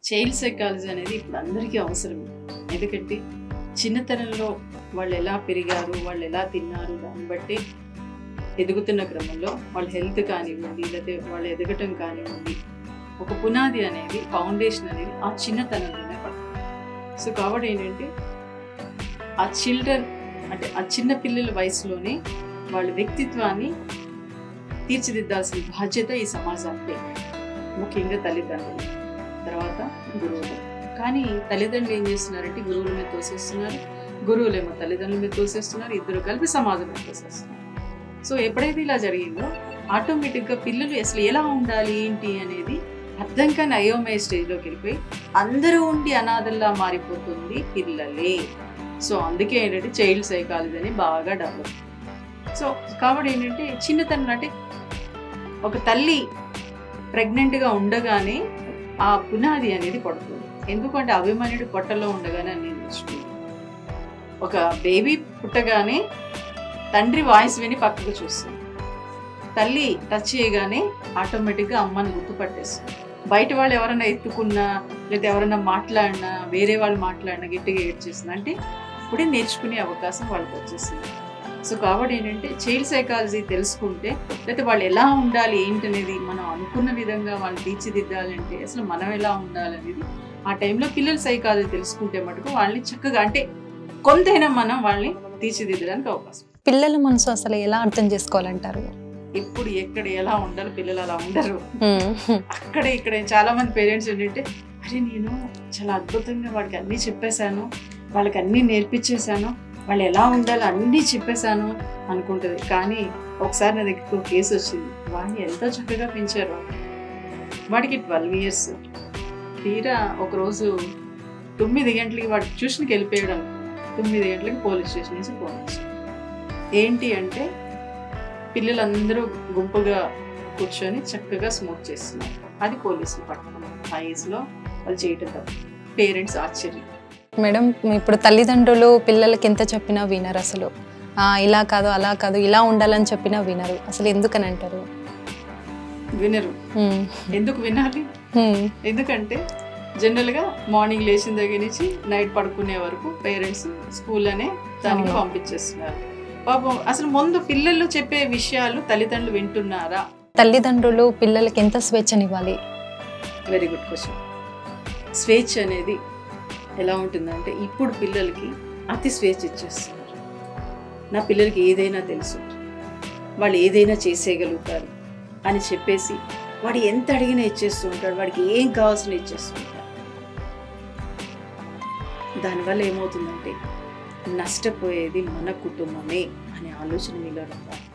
Child psychology అనేది ఇప్పుడు అందరికీ అవసరం ఎందుకంటే చిన్నతనంలో వాళ్ళు ఎలా పెరిగారు వాళ్ళు ఎలా తిన్నారు దాన్ని బట్టి ఎదుగుతున్న క్రమంలో వాళ్ళ హెల్త్ కానివ్వండి లేకపోతే వాళ్ళు ఎదగటం కానివ్వండి ఒక పునాది అనేది ఫౌండేషన్ అనేది ఆ చిన్నతనంలోనే పడుతుంది సో కాబట్టి ఏంటంటే ఆ చిల్డ్రన్ అంటే ఆ చిన్న పిల్లల వయసులోనే వాళ్ళ వ్యక్తిత్వాన్ని తీర్చిదిద్దాల్సిన బాధ్యత ఈ సమాజానికి ముఖ్యంగా తల్లిదండ్రులు తర్వాత గురువులు కానీ తల్లిదండ్రులు ఏం చేస్తున్నారంటే గురువుల మీద తోసేస్తున్నారు గురువులేమో తల్లిదండ్రుల మీద తోసేస్తున్నారు ఇద్దరు కలిపి సమాజం మీద తోసేస్తున్నారు సో ఎప్పుడైతే ఇలా జరిగిందో ఆటోమేటిక్గా పిల్లలు అసలు ఎలా ఉండాలి ఏంటి అనేది అర్థం కాని అయోమయ స్టేజ్లోకి వెళ్ళిపోయి అందరూ ఉండి అనాథల్లా మారిపోతుంది పిల్లలే సో అందుకే ఏంటంటే చైల్డ్ సైకాలజీ అని బాగా డెవలప్ సో కాబట్టి ఏంటంటే చిన్నతనం అంటే ఒక తల్లి ప్రెగ్నెంట్గా ఉండగానే ఆ పునాది అనేది పడుతుంది ఎందుకంటే అభిమన్యుడు పొట్టలో ఉండగానే అన్ని నేర్చుకుంది ఒక బేబీ పుట్టగానే తండ్రి వాయిస్ విని పక్కకు చూస్తుంది తల్లి టచ్ చేయగానే ఆటోమేటిక్గా అమ్మని గుర్తుపట్టేస్తుంది బయట వాళ్ళు ఎవరైనా ఎత్తుకున్నా లేదా ఎవరైనా మాట్లాడినా వేరే వాళ్ళు మాట్లాడినా గట్టిగా ఏడ్చేస్తుంది అంటే ఇప్పుడే నేర్చుకునే అవకాశం వాళ్ళకి వచ్చేసింది సో కాబట్టి ఏంటంటే చైల్డ్ సైకాలజీ తెలుసుకుంటే లేకపోతే వాళ్ళు ఎలా ఉండాలి ఏంటనేది మనం అనుకున్న విధంగా వాళ్ళు తీర్చిదిద్దాలంటే అసలు మనం ఎలా ఉండాలనేది ఆ టైంలో పిల్లల సైకాలజీ తెలుసుకుంటే మటుకు వాళ్ళని చక్కగా అంటే కొంతైనా మనం వాళ్ళని తీర్చిదిద్దడానికి అవకాశం పిల్లల మనసు అసలు ఎలా అర్థం చేసుకోవాలంటారు ఇప్పుడు ఎక్కడ ఎలా ఉండాలి పిల్లలు అలా ఉండరు అక్కడ ఇక్కడ చాలా మంది పేరెంట్స్ ఏంటంటే అరే నేను చాలా అద్భుతంగా వాడికి అన్నీ చెప్పేశాను వాళ్ళకి అన్నీ నేర్పించేశాను వాళ్ళు ఎలా ఉండాలో అన్నీ చెప్పేశాను అనుకుంటుంది కానీ ఒకసారి నా దగ్గరికి ఒక కేసు వచ్చింది వాడిని ఎంతో చక్కగా పెంచారు వాళ్ళు. వాడికి ట్వెల్వ్ ఇయర్స్ తీరా ఒకరోజు తొమ్మిది గంటలకి వాడు ట్యూషన్కి వెళ్ళిపోయాడు అనుకున్నా తొమ్మిది గంటలకి పోలీస్ స్టేషన్ నుంచి ఫోన్ వచ్చింది ఏంటి అంటే పిల్లలందరూ గుంపుగా కూర్చొని చక్కగా స్మోక్ చేస్తున్నారు అది పోలీసులు పట్టడం ఆ ఏజ్లో వాళ్ళు చేయటం తప్పు పేరెంట్స్ ఆశ్చర్యం మేడం ఇప్పుడు తల్లిదండ్రులు పిల్లలకి ఎంత చెప్పినా వినరు అసలు ఆ, ఇలా కాదు అలా కాదు ఇలా ఉండాలని చెప్పినా వినరు అసలు ఎందుకని అంటారు వినరు హ్మ్. ఎందుకు వినాలి హ్మ్. ఎందుకంటే జనరల్గా మార్నింగ్ లేచిన దగ్గర నుంచి నైట్ పడుకునే వరకు పేరెంట్స్ స్కూల్లోనే దానికి అవును. పంపించేస్తున్నారు పాపం అసలు ముందు పిల్లలు చెప్పే విషయాలు తల్లిదండ్రులు వింటున్నారా తల్లిదండ్రులు పిల్లలకి ఎంత స్వేచ్ఛనివ్వాలి వెరీ గుడ్ క్వశ్చన్ స్వేచ్ఛ అనేది ఎలా ఉంటుందంటే ఇప్పుడు పిల్లలకి అతి స్వేచ్ఛ ఇచ్చేస్తున్నారు నా పిల్లలకి ఏదైనా తెలుసు వాళ్ళు ఏదైనా చేసేయగలుగుతారు అని చెప్పేసి వాడు ఎంత అడిగినా ఇచ్చేస్తూ ఉంటాడు వాడికి ఏం కావాల్సిన ఇచ్చేస్తూ ఉంటాడు దానివల్ల ఏమవుతుందంటే నష్టపోయేది మన కుటుంబమే అనే ఆలోచన మీలో రావాలి